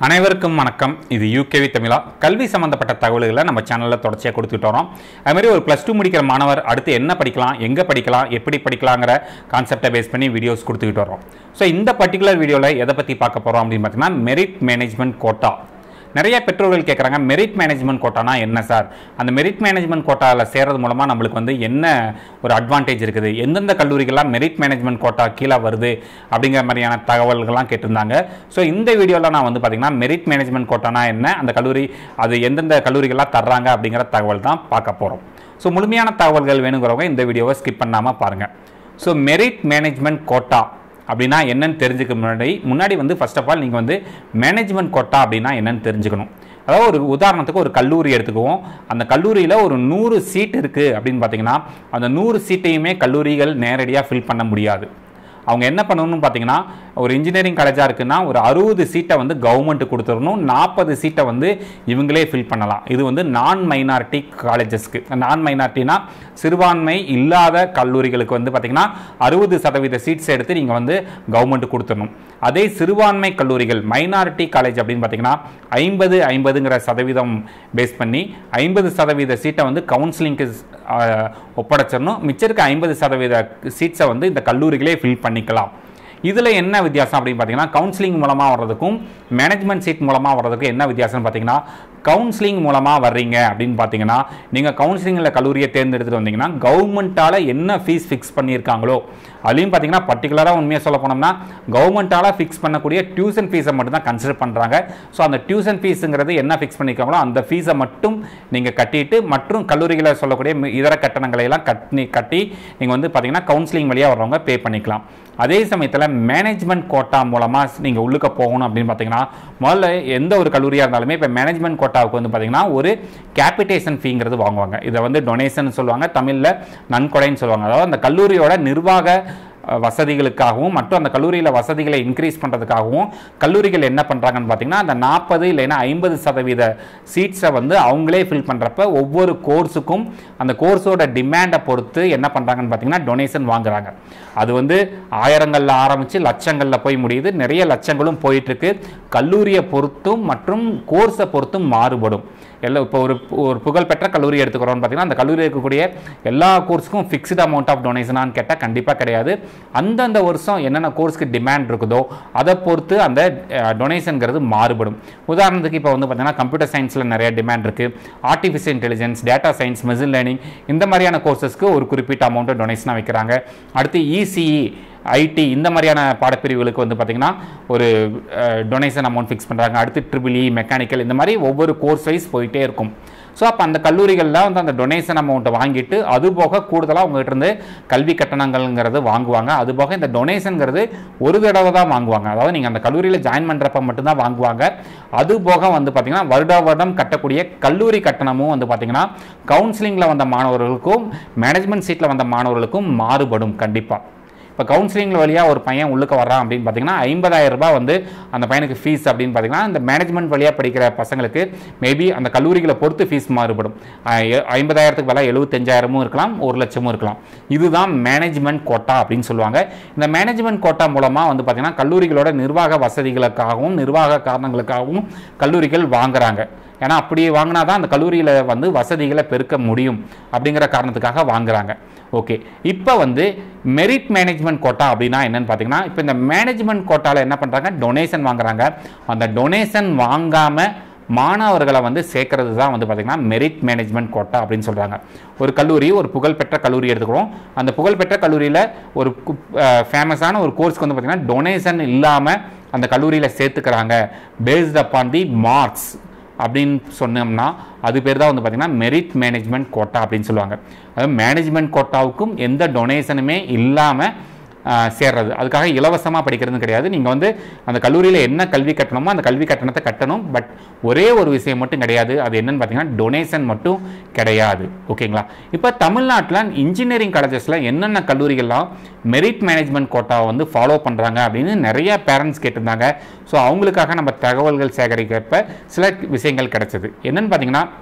அனைவருக்கும் வணக்கம் இது யூகேவி தமிழா கல்வி சம்பந்தப்பட்ட தகவல்களை நம்ம சேனலில் தொடர்ச்சியாக கொடுத்துட்டு வரோம் அதுமாதிரி ஒரு ப்ளஸ் டூ முடிக்கிற மாணவர் அடுத்து என்ன படிக்கலாம் எங்கே படிக்கலாம் எப்படி படிக்கலாங்கிற கான்செப்டை பேஸ் பண்ணி வீடியோஸ் கொடுத்துக்கிட்டு வரோம் ஸோ இந்த பர்டிகுலர் வீடியோவில் எதை பற்றி பார்க்க போகிறோம் அப்படின்னு பார்த்தீங்கன்னா மெரிட் மேனேஜ்மெண்ட் கோட்டா நிறைய பெற்றோர்கள் கேட்குறாங்க மெரிட் மேனேஜ்மெண்ட் கோட்டானா என்ன சார் அந்த மெரிட் மேனேஜ்மெண்ட் கோட்டாவில் சேர்றது மூலமாக நம்மளுக்கு வந்து என்ன ஒரு அட்வான்டேஜ் இருக்குது எந்தெந்த கல்லூரிகள்லாம் மெரிட் மேனேஜ்மெண்ட் கோட்டா கீழே வருது அப்படிங்கிற மாதிரியான தகவல்கள்லாம் கேட்டிருந்தாங்க ஸோ இந்த வீடியோவில் நான் வந்து பார்த்தீங்கன்னா மெரிட் மேனேஜ்மெண்ட் கோட்டானா என்ன அந்த கல்லூரி அது எந்தெந்த கல்லூரிகள்லாம் தர்றாங்க அப்படிங்கிற தகவல் தான் பார்க்க போகிறோம் ஸோ முழுமையான தகவல்கள் வேணுங்கிறவங்க இந்த வீடியோவை ஸ்கிப் பண்ணாமல் பாருங்கள் ஸோ மெரிட் மேனேஜ்மெண்ட் கோட்டா அப்படின்னா என்னன்னு தெரிஞ்சுக்க முன்னாடி முன்னாடி வந்து ஃபர்ஸ்ட் ஆஃப் ஆல் நீங்கள் வந்து மேனேஜ்மெண்ட் கோட்டா அப்படின்னா என்னன்னு தெரிஞ்சுக்கணும் அதாவது ஒரு உதாரணத்துக்கு ஒரு கல்லூரி எடுத்துக்குவோம் அந்த கல்லூரியில் ஒரு நூறு சீட் இருக்குது அப்படின்னு பார்த்தீங்கன்னா அந்த நூறு சீட்டையுமே கல்லூரிகள் நேரடியாக ஃபில் பண்ண முடியாது அவங்க என்ன பண்ணணும்னு பார்த்தீங்கன்னா ஒரு இன்ஜினியரிங் காலேஜாக இருக்குன்னா ஒரு அறுபது சீட்டை வந்து கவர்மெண்ட் கொடுத்துடணும் நாற்பது சீட்டை வந்து இவங்களே ஃபில் பண்ணலாம் இது வந்து நான் மைனாரிட்டி காலேஜஸ்க்கு நான் மைனாரிட்டினா சிறுபான்மை இல்லாத கல்லூரிகளுக்கு வந்து பார்த்தீங்கன்னா அறுபது சதவீத சீட்ஸ் எடுத்து நீங்கள் வந்து கவர்மெண்ட் கொடுத்துடணும் அதே சிறுபான்மை கல்லூரிகள் மைனாரிட்டி காலேஜ் அப்படின்னு பார்த்தீங்கன்னா ஐம்பது ஐம்பதுங்கிற சதவீதம் பேஸ் பண்ணி ஐம்பது சதவீத சீட்டை வந்து கவுன்சிலிங்க்கு ஒப்படைச்சிடணும் மிச்சம் இருக்க ஐம்பது சதவீத சீட்ஸை வந்து இந்த கல்லூரிகளே ஃபில் பண்ணிக்கலாம் இதில் என்ன வித்தியாசம் அப்படின்னு பார்த்தீங்கன்னா கவுன்சிலிங் மூலமாக வர்றதுக்கும் மேனேஜ்மெண்ட் சீட் மூலமாக வர்றதுக்கும் என்ன வித்தியாசம்னு பார்த்தீங்கன்னா கவுன்சிலிங் மூலமாக வர்றீங்க அப்படின்னு பார்த்தீங்கன்னா நீங்கள் கவுன்சிலிங்கில் கல்லூரியை தேர்ந்தெடுத்துட்டு வந்தீங்கன்னா கவர்மெண்ட்டால் என்ன ஃபீஸ் ஃபிக்ஸ் பண்ணியிருக்காங்களோ அதுலேயும் பார்த்தீங்கன்னா பர்டிகுலராக உண்மையாக சொல்ல போனோம்னா கவர்மெண்ட்டால் ஃபிக்ஸ் பண்ணக்கூடிய டியூஷன் ஃபீஸை மட்டும் தான் கன்சிடர் பண்ணுறாங்க ஸோ அந்த டியூஷன் ஃபீஸுங்கிறது என்ன ஃபிக்ஸ் பண்ணியிருக்காங்களோ அந்த ஃபீஸை மட்டும் நீங்கள் கட்டிட்டு மற்றும் கல்லூரிகளை சொல்லக்கூடிய மி- இதர கட்டணங்களை எல்லாம் கட்டி கட்டி நீங்கள் வந்து பார்த்தீங்கன்னா கவுன்சிலிங் வழியாக வர்றவங்க பே பண்ணிக்கலாம் அதே சமயத்தில் மேனேஜ்மெண்ட் கோட்டா மூலமாக நீங்கள் உள்ளுக்க போகணும் அப்படின்னு பார்த்தீங்கன்னா முதல்ல எந்த ஒரு கல்லூரியாக இருந்தாலுமே இப்போ மேனேஜ்மெண்ட் கோட்டாவுக்கு வந்து பார்த்தீங்கன்னா ஒரு கேபிட்டேஷன் ஃபீங்கிறது வாங்குவாங்க இதை வந்து டொனேஷன் சொல்லுவாங்க தமிழில் நன்கொடைன்னு சொல்லுவாங்க அதாவது அந்த கல்லூரியோட நிர்வாக அஹ், வசதிகளுக்காகவும் மற்றும் அந்த கல்லூரியில் வசதிகளை இன்க்ரீஸ் பண்ணுறதுக்காகவும் கல்லூரிகள் என்ன பண்ணுறாங்கன்னு பார்த்தீங்கன்னா அந்த நாற்பது இல்லைன்னா ஐம்பது சதவீத சீட்ஸை வந்து அவங்களே ஃபில் பண்ணுறப்ப ஒவ்வொரு கோர்ஸுக்கும் அந்த கோர்ஸோட டிமாண்டை பொறுத்து என்ன பண்ணுறாங்கன்னு பார்த்தீங்கன்னா டொனேஷன் வாங்குறாங்க அது வந்து ஆயிரங்களில் ஆரம்பித்து லட்சங்களில் போய் முடியுது நிறைய லட்சங்களும் போயிட்டுருக்கு கல்லூரியை பொறுத்தும் மற்றும் கோர்ஸை பொறுத்தும் மாறுபடும் எல்லாம் இப்போ ஒரு ஒரு புகழ்பெற்ற கல்லூரி எடுத்துக்கிறோம்னு பார்த்தீங்கன்னா அந்த கல்லூரியில் இருக்கக்கூடிய எல்லா கோர்ஸுக்கும் ஃபிக்ஸ்டு அமௌண்ட் ஆஃப் டொனேஷனான்னு கேட்டால் கண்டிப்பாக கிடையாது அந்தந்த வருஷம் என்னென்ன கோர்ஸ்க்கு டிமாண்ட் இருக்குதோ அதை பொறுத்து அந்த டொனேஷனுங்கிறது மாறுபடும் உதாரணத்துக்கு இப்போ வந்து பார்த்தீங்கன்னா கம்ப்யூட்டர் சயின்ஸில் நிறைய டிமாண்ட் இருக்குது artificial intelligence data science machine learning இந்த மாதிரியான கோர்சஸ்க்கு ஒரு குறிப்பிட்ட அமௌண்ட்டு டொனேஷனாக வைக்கிறாங்க அடுத்து இசிஇ ஐடி இந்த மாதிரியான பாடப்பிரிவுகளுக்கு வந்து பார்த்திங்கன்னா ஒரு டொனேஷன் அமௌண்ட் ஃபிக்ஸ் பண்ணுறாங்க அடுத்து ட்ரிபிள் இ மெக்கானிக்கல் இந்த மாதிரி ஒவ்வொரு கோர்ஸ் வைஸ் போயிட்டே இருக்கும் ஸோ அப்போ அந்த கல்லூரிகளில் வந்து அந்த டொனேஷன் அமௌண்ட்டை வாங்கிட்டு அது போக கூடுதலாக உங்ககிட்ட இருந்து கல்வி கட்டணங்கள்ங்கிறது வாங்குவாங்க அது போக இந்த டொனேஷனுங்கிறது ஒரு தடவை தான் வாங்குவாங்க அதாவது நீங்கள் அந்த கல்லூரியில் ஜாயின் பண்ணுறப்ப மட்டும்தான் வாங்குவாங்க அது போக வந்து பார்த்திங்கன்னா வருட வருடம் கட்டக்கூடிய கல்லூரி கட்டணமும் வந்து பார்த்திங்கன்னா கவுன்சிலிங்கில் வந்த மாணவர்களுக்கும் மேனேஜ்மெண்ட் சீட்டில் வந்த மாணவர்களுக்கும் மாறுபடும் கண்டிப்பாக இப்போ கவுன்சிலிங் வழியாக ஒரு பையன் உள்ளுக்க வர்றான் அப்படின்னு பார்த்தீங்கன்னா ஐம்பதாயிரம் ரூபாய் வந்து அந்த பையனுக்கு ஃபீஸ் அப்படின்னு பார்த்தீங்கன்னா இந்த மேனேஜ்மெண்ட் வழியாக படிக்கிற பசங்களுக்கு மேபி அந்த கல்லூரிகளை பொறுத்து ஃபீஸ் மாறுபடும் அஹ் எ- ஐம்பதாயிரத்துக்கு பதிலாக எழுபத்தஞ்சாயிரமும் இருக்கலாம் ஒரு லட்சமும் இருக்கலாம் இதுதான் மேனேஜ்மெண்ட் கோட்டா அப்படின்னு சொல்லுவாங்க இந்த மேனேஜ்மெண்ட் கோட்டா மூலமாக வந்து பார்த்தீங்கன்னா கல்லூரிகளோட நிர்வாக வசதிகளுக்காகவும் நிர்வாக காரணங்களுக்காகவும் கல்லூரிகள் வாங்குறாங்க ஏன்னா அப்படி வாங்கினா தான் அந்த கல்லூரியில் வந்து வசதிகளை பெருக்க முடியும் அப்படிங்கிற காரணத்துக்காக வாங்குறாங்க ஓகே இப்போ வந்து மெரிட் மேனேஜ்மெண்ட் கோட்டா அப்படின்னா என்னன்னு பார்த்தீங்கன்னா இப்போ இந்த மேனேஜ்மெண்ட் கோட்டாவில் என்ன பண்ணுறாங்க டொனேஷன் வாங்குறாங்க அந்த டொனேஷன் வாங்காமல் மாணவர்களை வந்து சேர்க்கறது தான் வந்து பார்த்திங்கன்னா மெரிட் மேனேஜ்மெண்ட் கோட்டா அப்படின்னு சொல்கிறாங்க ஒரு கல்லூரி ஒரு புகழ்பெற்ற கல்லூரி எடுத்துக்கிறோம் அந்த புகழ்பெற்ற கல்லூரியில் ஒரு ஃபேமஸான ஒரு கோர்ஸ்க்கு வந்து பார்த்திங்கன்னா டொனேஷன் இல்லாமல் அந்த கல்லூரியில் சேர்த்துக்கிறாங்க பேஸ்ட் அப்பான் தி மார்க்ஸ் அப்படின்னு சொன்னோம்னா அது பேர் தான் வந்து பார்த்திங்கன்னா மெரிட் மேனேஜ்மெண்ட் கோட்டா அப்படின்னு சொல்லுவாங்க அதாவது மேனேஜ்மெண்ட் கோட்டாவுக்கும் எந்த டொனேஷனுமே இல்லாமல் சேர்றது அதுக்காக இலவசமாக படிக்கிறதுன்னு கிடையாது நீங்கள் வந்து அந்த கல்லூரியில் என்ன கல்வி கட்டணுமோ அந்த கல்வி கட்டணத்தை கட்டணும் பட் ஒரே ஒரு விஷயம் மட்டும் கிடையாது அது என்னன்னு பார்த்தீங்கன்னா டொனேஷன் மட்டும் கிடையாது ஓகேங்களா இப்போ தமிழ்நாட்டில் இன்ஜினியரிங் காலேஜஸில் என்னென்ன கல்லூரிகள்லாம் மெரிட் மேனேஜ்மெண்ட் கோட்டாவை வந்து ஃபாலோ பண்ணுறாங்க அப்படின்னு நிறைய பேரண்ட்ஸ் கேட்டிருந்தாங்க ஸோ அவங்களுக்காக நம்ம தகவல்கள் சேகரிக்கிறப்ப சில விஷயங்கள் கிடைச்சது என்னன்னு பார்த்தீங்கன்னா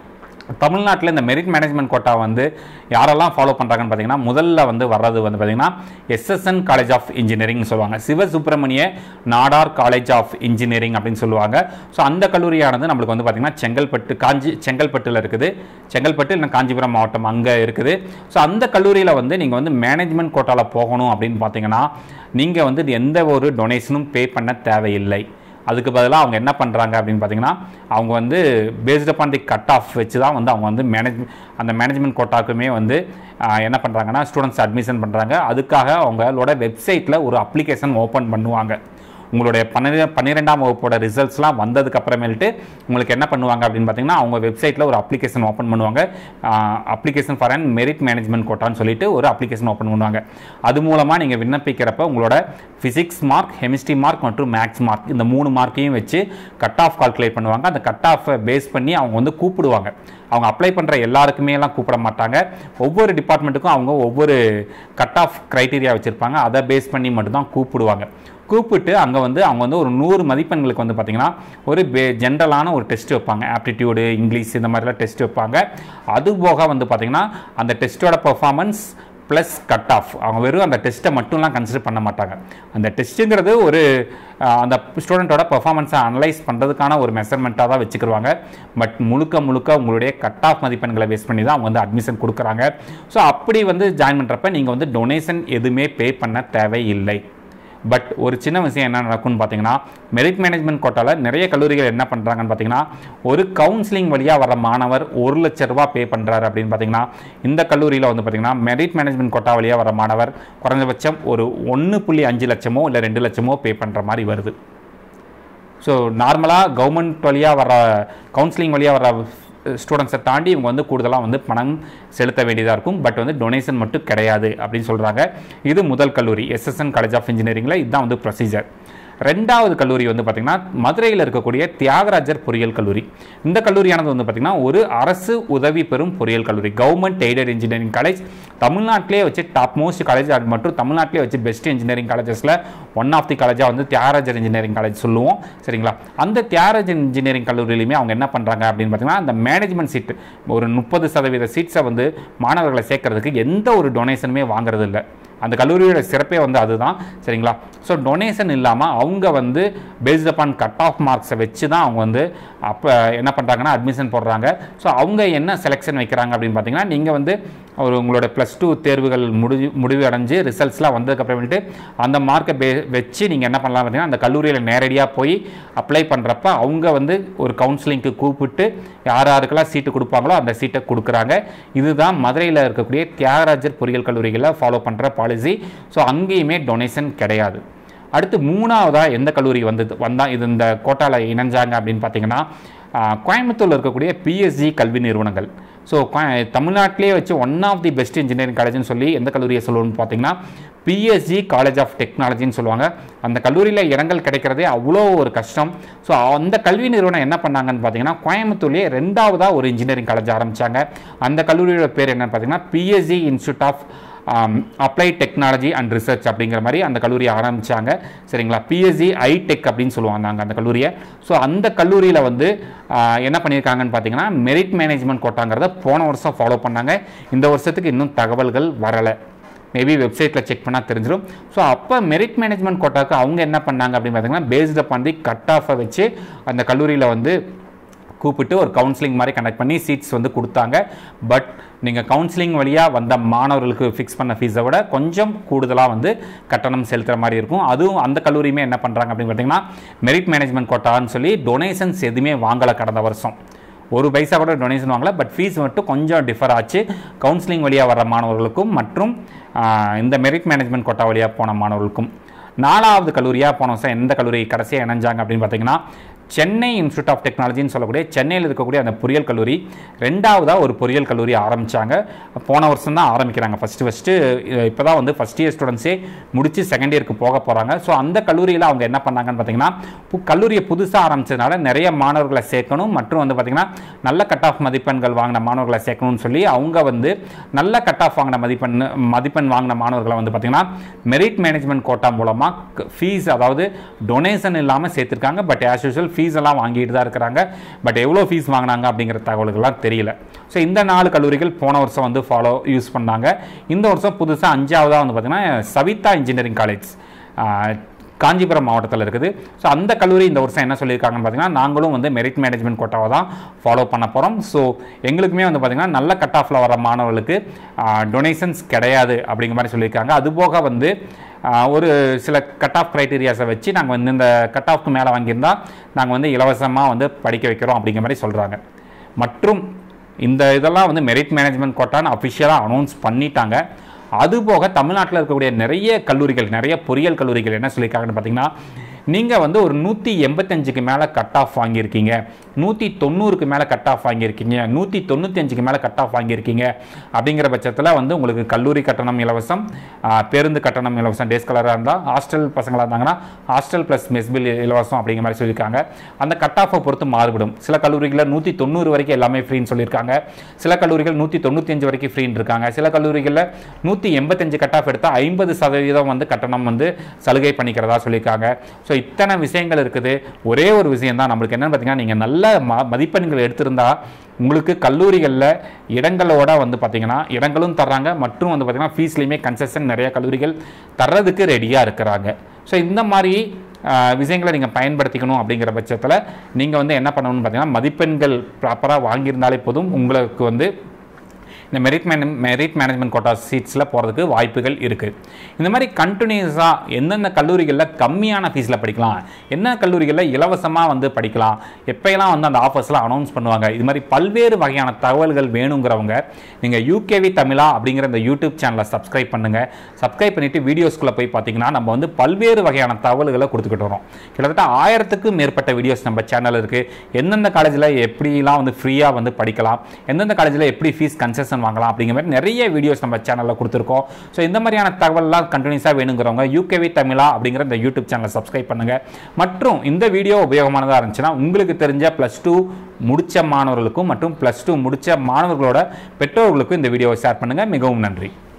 தமிழ்நாட்டில் இந்த மெரிட் மேனேஜ்மெண்ட் கோட்டா வந்து யாரெல்லாம் ஃபாலோ பண்ணுறாங்கன்னு பார்த்தீங்கன்னா முதல்ல வந்து வர்றது வந்து பார்த்தீங்கன்னா எஸ்எஸ்என் காலேஜ் ஆஃப் இன்ஜினியரிங் சொல்லுவாங்க Sivasubramaniya Nadar college of engineering அப்படின்னு சொல்லுவாங்க ஸோ அந்த கல்லூரியானது நம்மளுக்கு வந்து பார்த்தீங்கன்னா செங்கல்பட்டு காஞ்சி செங்கல்பட்டில் இருக்குது செங்கல்பட்டு இல்லை காஞ்சிபுரம் மாவட்டம் அங்கே இருக்குது ஸோ அந்த கல்லூரியில் வந்து நீங்கள் வந்து மேனேஜ்மெண்ட் கோட்டாவில் போகணும் அப்படின்னு பார்த்தீங்கன்னா நீங்கள் வந்து எந்த ஒரு டொனேஷனும் பே பண்ண தேவையில்லை அதுக்கு பதிலாக அவங்க என்ன பண்ணுறாங்க அப்படின்னு பார்த்தீங்கன்னா அவங்க வந்து based upon the cut off வச்சு தான் வந்து அவங்க வந்து மேனேஜ் அந்த மேனேஜ்மெண்ட் கோட்டாக்குமே வந்து ஆஹ், என்ன பண்ணுறாங்கன்னா ஸ்டூடெண்ட்ஸ் அட்மிஷன் பண்ணுறாங்க அதுக்காக அவங்களோட வெப்சைட்டில் ஒரு அப்ளிகேஷன் ஓப்பன் பண்ணுவாங்க உங்களுடைய பன்னிரெ பன்னிரெண்டாம் வகுப்போட ரிசல்ட்ஸ்லாம் வந்ததுக்கு அப்புறமேல்ட்டு உங்களுக்கு என்ன பண்ணுவாங்க அப்படின்னு பார்த்தீங்கன்னா அவங்க வெப்சைட்டில் ஒரு அப்ளிகேஷன் ஓப்பன் பண்ணுவாங்க application for and merit management கோட்டான்னு சொல்லிட்டு ஒரு அப்ளிகேஷன் ஓப்பன் பண்ணுவாங்க அது மூலமாக நீங்கள் விண்ணப்பிக்கிறப்ப உங்களோட ஃபிசிக்ஸ் மார்க் கெமிஸ்ட்ரி மார்க் மற்றும் மேக்ஸ் மார்க் இந்த மூணு மார்க்கையும் வச்சு கட் ஆஃப் கால்குலேட் பண்ணுவாங்க அந்த கட் ஆஃபை பேஸ் பண்ணி அவங்க வந்து கூப்பிடுவாங்க அவங்க அப்ளை பண்ணுற எல்லாருக்குமே எல்லாம் கூப்பிட மாட்டாங்க ஒவ்வொரு டிபார்ட்மெண்ட்டுக்கும் அவங்க ஒவ்வொரு கட் ஆஃப் க்ரைட்டீரியா வச்சுருப்பாங்க அதை பேஸ் பண்ணி மட்டும்தான் கூப்பிடுவாங்க கூப்பிட்டு அங்கே வந்து அவங்க வந்து ஒரு நூறு மதிப்பெண்களுக்கு வந்து பார்த்திங்கன்னா ஒரு பே ஜென்ரலான ஒரு டெஸ்ட் வைப்பாங்க ஆப்டிடியூடு இங்கிலீஷ் இந்த மாதிரிலாம் டெஸ்ட் வைப்பாங்க அது போக வந்து பார்த்திங்கன்னா அந்த டெஸ்ட்டோட பெர்ஃபார்மன்ஸ் ப்ளஸ் கட் ஆஃப் அவங்க வெறும் அந்த டெஸ்ட்டை மட்டும்லாம் கன்சிடர் பண்ண மாட்டாங்க அந்த டெஸ்ட்டுங்கிறது ஒரு அஹ், அந்த ஸ்டூடெண்ட்டோட பெர்ஃபார்மன்ஸை அனலைஸ் பண்ணுறதுக்கான ஒரு மெஷர்மெண்ட்டாக தான் வச்சுக்கிடுவாங்க பட் முழுக்க முழுக்க உங்களுடைய கட் ஆஃப் மதிப்பெண்களை பேஸ் பண்ணி தான் அவங்க வந்து அட்மிஷன் கொடுக்குறாங்க ஸோ அப்படி வந்து ஜாயின் பண்ணுறப்ப நீங்கள் வந்து டொனேஷன் எதுவுமே பே பண்ண தேவையில்லை பட் ஒரு சின்ன விஷயம் என்ன நடக்கும்னு பார்த்தீங்கன்னா மெரிட் மேனேஜ்மெண்ட் கோட்டாவில் நிறைய கல்லூரிகள் என்ன பண்ணுறாங்கன்னு பார்த்தீங்கன்னா ஒரு கவுன்சிலிங் வழியாக வர மாணவர் ஒரு லட்ச ரூபா பே பண்ணுறாரு அப்படின்னு பார்த்தீங்கன்னா இந்த கல்லூரியில் வந்து பார்த்தீங்கன்னா மெரிட் மேனேஜ்மெண்ட் கோட்டா வழியாக வர மாணவர் குறைஞ்சபட்சம் ஒரு ஒன்று புள்ளி அஞ்சு லட்சமோ இல்லை ரெண்டு லட்சமோ பே பண்ணுற மாதிரி வருது ஸோ நார்மலாக கவர்மெண்ட் வழியாக வர கவுன்சிலிங் வழியாக வர ஸ்டூடெண்ட்ஸை தாண்டி இவங்க வந்து கூடுதலாக வந்து பணம் செலுத்த வேண்டியதாக இருக்கும் பட் வந்து டொனேஷன் மட்டும் கிடையாது அப்படின்னு சொல்கிறாங்க இது முதல் கல்லூரி எஸ்எஸ்என் காலேஜ் ஆஃப் இன்ஜினியரிங்கில் இதுதான் வந்து ப்ரொசீஜர் ரெண்டாவது கல்லூரி வந்து பார்த்திங்கன்னா மதுரையில் இருக்கக்கூடிய தியாகராஜர் பொறியியல் கல்லூரி இந்த கல்லூரியானது வந்து பார்த்திங்கன்னா ஒரு அரசு உதவி பெறும் பொறியியல் கல்லூரி கவர்மெண்ட் எய்டட் இன்ஜினியரிங் காலேஜ் தமிழ்நாட்டிலே வச்சு டாப் மோஸ்ட் காலேஜ் அது மற்றும் தமிழ்நாட்டிலே வச்சு பெஸ்ட் இன்ஜினியரிங் காலேஜஸில் ஒன் ஆஃப் தி காலேஜாக வந்து தியாகராஜர் இன்ஜினியரிங் காலேஜ் சொல்லுவோம் சரிங்களா அந்த தியாகராஜர் இன்ஜினியரிங் கல்லூரியிலுமே அவங்க என்ன பண்ணுறாங்க அப்படின்னு பார்த்தீங்கன்னா அந்த மேனேஜ்மெண்ட் சீட் ஒரு முப்பது சதவீத சீட்ஸை வந்து மாணவர்களை சேர்க்கறதுக்கு எந்த ஒரு டொனேஷனுமே வாங்குறது இல்லை அந்த கல்லூரியோட சிறப்பே வந்து அதுதான் சரிங்களா ஸோ டொனேஷன் இல்லாமல் அவங்க வந்து பேஸ்ட் அப்பான் கட் ஆஃப் மார்க்ஸை வச்சு தான் அவங்க வந்து அப்போ என்ன பண்ணுறாங்கன்னா அட்மிஷன் போடுறாங்க ஸோ அவங்க என்ன செலெக்ஷன் வைக்கிறாங்க அப்படின்னு பார்த்தீங்கன்னா நீங்கள் வந்து ஒரு உங்களோட ப்ளஸ் டூ தேர்வுகள் முடிவு முடிவு அடைஞ்சு ரிசல்ட்ஸ்லாம் வந்ததுக்கப்புறமேட்டு அந்த மார்க்கை பே வச்சு நீங்கள் என்ன பண்ணலாம் பார்த்தீங்கன்னா அந்த கல்லூரியில் நேரடியாக போய் அப்ளை பண்ணுறப்ப அவங்க வந்து ஒரு கவுன்சிலிங்க்கு கூப்பிட்டு யார் யாருக்கெல்லாம் சீட்டு கொடுப்பாங்களோ அந்த சீட்டை கொடுக்குறாங்க இதுதான் மதுரையில் இருக்கக்கூடிய தியாகராஜர் பொறியியல் கல்லூரிகளில் ஃபாலோ பண்ணுற பாலிசி ஸோ அங்கேயுமே டொனேஷன் கிடையாது அடுத்து மூணாவதாக எந்த கல்லூரி வந்தது வந்தால் இது இந்த கோட்டாவில் இணைஞ்சாங்க அப்படின்னு பார்த்தீங்கன்னா ஆஹ், கோயம்புத்தூர்ல இருக்கக்கூடிய பிஎஸ்ஜி கல்வி நிறுவனங்கள் ஸோ தமிழ்நாட்டிலே வச்சு one of the best engineering காலேஜ்னு சொல்லி எந்த கல்லூரியை சொல்லுவோம்னு பார்த்தீங்கன்னா பிஎஸ்ஜி காலேஜ் ஆஃப் டெக்னாலஜின்னு சொல்லுவாங்க அந்த கல்லூரியில் இடங்கள் கிடைக்கிறதே அவ்வளோ ஒரு கஷ்டம் ஸோ அந்த கல்வி நிறுவனம் என்ன பண்ணாங்கன்னு பார்த்தீங்கன்னா கோயம்புத்தூர்லேயே ரெண்டாவதாக ஒரு இன்ஜினியரிங் காலேஜ் ஆரம்பித்தாங்க அந்த கல்லூரியோட பேர் என்னன்னு பார்த்தீங்கன்னா PSG institute of apply technology and research அப்படிங்கிற மாதிரி அந்த கல்லூரியை ஆரம்பித்தாங்க சரிங்களா பிஎஸ்சி ஐடெக் அப்படின்னு சொல்லுவாங்க நாங்கள் அந்த கல்லூரியை ஸோ அந்த கல்லூரியில் வந்து ஆஹ், என்ன பண்ணியிருக்காங்கன்னு பார்த்தீங்கன்னா மெரிட் மேனேஜ்மெண்ட் கோட்டாங்கிறத போன வருஷம் ஃபாலோ பண்ணாங்க இந்த வருஷத்துக்கு இன்னும் தகவல்கள் வரலை மேபி வெப்சைட்டில் செக் பண்ணால் தெரிஞ்சிடும் ஸோ அப்போ மெரிட் மேனேஜ்மெண்ட் கோட்டாக்கு அவங்க என்ன பண்ணாங்க அப்படின்னு பார்த்தீங்கன்னா பேஸ்ட் அப்பான் தி கட் ஆஃபை வச்சு அந்த கல்லூரியில் வந்து கூப்பிட்டு ஒரு கவுன்சிலிங் மாதிரி கனெக்ட் பண்ணி சீட்ஸ் வந்து கொடுத்தாங்க பட் நீங்கள் கவுன்சிலிங் வழியாக வந்த மாணவர்களுக்கு ஃபிக்ஸ் பண்ண ஃபீஸை விட கொஞ்சம் கூடுதலாக வந்து கட்டணம் செலுத்துகிற மாதிரி இருக்கும் அதுவும் அந்த கல்லூரியுமே என்ன பண்ணுறாங்க அப்படின்னு பார்த்தீங்கன்னா மெரிட் மேனேஜ்மெண்ட் கோட்டான்னு சொல்லி டொனேஷன்ஸ் எதுவுமே வாங்கலை கடந்த வருஷம் ஒரு பைசா கூட டொனேஷன் வாங்கல பட் ஃபீஸ் மட்டும் கொஞ்சம் டிஃபர் ஆச்சு கவுன்சிலிங் வழியாக வர மாணவர்களுக்கும் மற்றும் ஆஹ், இந்த மெரிட் மேனேஜ்மெண்ட் கோட்டா வழியாக போன மாணவர்களுக்கும் நாலாவது கல்லூரியாக போன வருஷம் எந்த கல்லூரி கடைசியாக இணைஞ்சாங்க அப்படின்னு பார்த்தீங்கன்னா சென்னை இன்ஸ்டியூட் ஆஃப் டெக்னாலஜின்னு சொல்லக்கூடிய சென்னையில் இருக்கக்கூடிய அந்த பொறியியல் கல்லூரி ரெண்டாவதாக ஒரு பொறியியல் கல்லூரி ஆரம்பித்தாங்க போன வருஷம் தான் ஆரம்பிக்கிறாங்க ஃபஸ்ட்டு ஃபஸ்ட்டு இப்போ தான் வந்து ஃபஸ்ட் இயர் ஸ்டூடெண்ட்ஸே முடிச்சு செகண்ட் இயருக்கு போக போகிறாங்க ஸோ அந்த கல்லூரியில் அவங்க என்ன பண்ணாங்கன்னு பார்த்தீங்கன்னா பு- கல்லூரியை புதுசாக ஆரம்பிச்சதுனால நிறைய மாணவர்களை சேர்க்கணும் மற்றும் வந்து பார்த்திங்கன்னா நல்ல கட் ஆஃப் மதிப்பெண்கள் வாங்கின மாணவர்களை சேர்க்கணும்னு சொல்லி அவங்க வந்து நல்ல கட் ஆஃப் வாங்கின மதிப்பெண் மதிப்பெண் வாங்கின மாணவர்களை வந்து பார்த்திங்கன்னா மெரிட் மேனேஜ்மெண்ட் கோட்டா மூலமாக ஃபீஸ் அதாவது டொனேஷன் இல்லாமல் சேர்த்துருக்காங்க but as usual fees fees எல்லாம் வாங்கிட்டு தான் இருக்கிறாங்க பட் எவ்வளோ ஃபீஸ் வாங்கினாங்க அப்படிங்கிற தகவல்கள்லாம் தெரியல ஸோ இந்த நாலு கல்லூரிகள் போன வருஷம் வந்து ஃபாலோ யூஸ் பண்ணாங்க இந்த வருஷம் புதுசாக அஞ்சாவதாக வந்து பார்த்திங்கன்னா சவிதா இன்ஜினியரிங் காலேஜ் காஞ்சிபுரம் மாவட்டத்தில் இருக்குது ஸோ அந்த கல்லூரி இந்த வருஷம் என்ன சொல்லியிருக்காங்கன்னு பார்த்தீங்கன்னா நாங்களும் வந்து மெரிட் மேனேஜ்மெண்ட் கோட்டாவை தான் ஃபாலோ பண்ண போகிறோம் ஸோ எங்களுக்குமே வந்து பார்த்திங்கன்னா நல்ல கட் ஆஃபில் வர மாணவர்களுக்கு டொனேஷன்ஸ் கிடையாது அப்படிங்கிற மாதிரி சொல்லியிருக்காங்க அதுபோக வந்து ஆஹ், ஒரு சில கட் ஆஃப் க்ரைட்டீரியாஸை வச்சு நாங்கள் வந்து இந்த கட் ஆஃப்க்கு மேலே வாங்கியிருந்தால் நாங்கள் வந்து இலவசமாக வந்து படிக்க வைக்கிறோம் அப்படிங்கிற மாதிரி சொல்கிறாங்க மற்றும் இந்த இதெல்லாம் வந்து மெரிட் மேனேஜ்மெண்ட் கோட்டான்னு அஃபிஷியலாக அனௌன்ஸ் பண்ணிட்டாங்க அதுபோக தமிழ்நாட்டில் இருக்கக்கூடிய நிறைய கல்லூரிகள் நிறைய பொறியியல் கல்லூரிகள் என்ன சொல்லியிருக்காங்கன்னு பார்த்தீங்கன்னா நீங்கள் வந்து ஒரு நூற்றி எண்பத்தஞ்சுக்கு மேலே கட் ஆஃப் வாங்கியிருக்கீங்க நூற்றி தொண்ணூறுக்கு மேலே கட் ஆஃப் வாங்கியிருக்கீங்க நூற்றி தொண்ணூத்தஞ்சுக்கு மேலே கட் ஆஃப் வாங்கியிருக்கீங்க அப்படிங்கிற பட்சத்தில் வந்து உங்களுக்கு கல்லூரி கட்டணம் இலவசம் ஆ, பேருந்து கட்டணம் இலவசம் டேஸ் கலராக இருந்தால் ஹாஸ்டல் பசங்களாக இருந்தாங்கன்னா ஹாஸ்டல் ப்ளஸ் மெஸ் பில் இலவசம் அப்படிங்கிற மாதிரி சொல்லியிருக்காங்க அந்த கட் ஆஃபை பொறுத்து மாறுபடும் சில கல்லூரிகளில் நூற்றி தொண்ணூறு வரைக்கும் எல்லாமே ஃப்ரீன்னு சொல்லியிருக்காங்க சில கல்லூரிகள் நூற்றி தொண்ணூத்தஞ்சு வரைக்கும் ஃப்ரீன்னு இருக்காங்க சில கல்லூரிகளில் நூற்றி எண்பத்தஞ்சு கட் ஆஃப் எடுத்தால் ஐம்பது சதவீதம் வந்து கட்டணம் வந்து சலுகை பண்ணிக்கிறதா சொல்லியிருக்காங்க ஸோ இத்தனை விஷயங்கள் இருக்குது ஒரே ஒரு விஷயம் தான் நம்மளுக்கு என்னன்னு பார்த்தீங்கன்னா நீங்கள் நல்ல ம மதிப்பெண்கள் எடுத்திருந்தா உங்களுக்கு கல்லூரிகளில் இடங்களோட வந்து பார்த்தீங்கன்னா இடங்களும் தர்றாங்க மற்றும் வந்து பார்த்தீங்கன்னா ஃபீஸ்லேயுமே கன்செஷன் நிறைய கல்லூரிகள் தர்றதுக்கு ரெடியாக இருக்கிறாங்க ஸோ இந்த மாதிரி ஆஹ், விஷயங்களை நீங்கள் பயன்படுத்திக்கணும் அப்படிங்கிற பட்சத்தில் நீங்கள் வந்து என்ன பண்ணணும்னு பார்த்தீங்கன்னா மதிப்பெண்கள் ப்ராப்பராக வாங்கியிருந்தாலே போதும் உங்களுக்கு வந்து இந்த மெரிட் மேன மெரிட் மேனேஜ்மெண்ட் கோட்டா சீட்ஸில் போகிறதுக்கு வாய்ப்புகள் இருக்குது இந்த மாதிரி கண்டினியூஸாக எந்தெந்த கல்லூரிகளில் கம்மியான ஃபீஸில் படிக்கலாம் என்ன கல்லூரிகளில் இலவசமாக வந்து படிக்கலாம் எப்போயெல்லாம் வந்து அந்த ஆஃபர்ஸ்லாம் அனௌன்ஸ் பண்ணுவாங்க இது மாதிரி பல்வேறு வகையான தகவல்கள் வேணுங்கிறவங்க நீங்கள் யூகேவி தமிழா அப்படிங்கிற இந்த யூடியூப் சேனலை சப்ஸ்கிரைப் பண்ணுங்கள் சப்ஸ்கிரைப் பண்ணிவிட்டு வீடியோஸ்குள்ளே போய் பார்த்தீங்கன்னா நம்ம வந்து பல்வேறு வகையான தகவல்களை கொடுத்துக்கிட்டு வரோம் கிட்டத்தட்ட ஆயிரத்துக்கும் மேற்பட்ட வீடியோஸ் நம்ம சேனல் இருக்குது எந்தெந்த காலேஜில் எப்படிலாம் வந்து ஃப்ரீயாக வந்து படிக்கலாம் எந்தெந்த காலேஜில் எப்படி ஃபீஸ் கன்செஷன் வாங்கலாம் அப்படிங்கிற மாதிரி நிறைய வீடியோஸ் நம்ம சேனலில் கொடுத்துருக்கோம் ஸோ இந்த மாதிரியான தகவல்லாம் கண்டினியூஸாக வேணுங்கிறவங்க யூகேவி தமிழா அப்படிங்கிற இந்த யூடியூப் சேனலை சப்ஸ்கிரைப் பண்ணுங்கள் மற்றும் இந்த வீடியோ உபயோகமானதாக இருந்துச்சுன்னா உங்களுக்கு தெரிஞ்ச ப்ளஸ் டூ முடித்த மாணவர்களுக்கும் மற்றும் ப்ளஸ் டூ முடித்த மாணவர்களோட பெற்றோர்களுக்கும் இந்த வீடியோவை ஷேர் பண்ணுங்கள் மிகவும் நன்றி